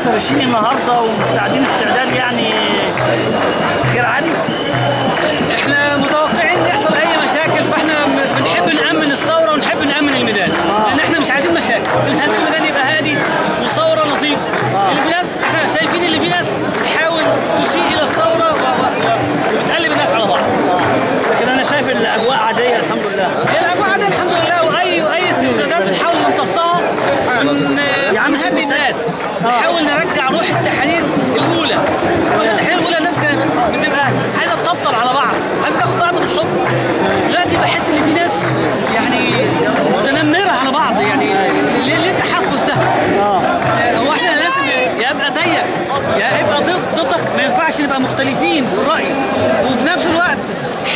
مفترشين النهارده ومستعدين استعداد يعني غير عادي احنا متوقعين يحصل اي مشاكل فاحنا م- بنحب نامن الثوره ونحب نامن الميدان لان احنا مش عايزين مشاكل لازم الميدان يبقى هادي وثوره لطيفه اللي في ناس احنا شايفين اللي في ناس بتحاول تسيء الى الثوره و- و- و- وبتقلب الناس على بعض لكن انا شايف الاجواء عاديه الحمد لله هي الاجواء عاديه الحمد لله واي واي استفزازات بنحاول نمتصها ون- يا عم ونهدي سيبوا الناس آه. نحاول نرجع روح التحرير الاولى روح التحرير الاولى الناس كانت بتبقى عايزه تطبطب على بعض عايزه تاخد بعض بالحضن دلوقتي بحس ان في ناس يعني متنمره على بعض يعني ليه ليه التحفز ده؟ هو احنا لازم يا ابقى زيك يا ابقى ضد ضدك ما ينفعش نبقى مختلفين في الراي وفي نفس الوقت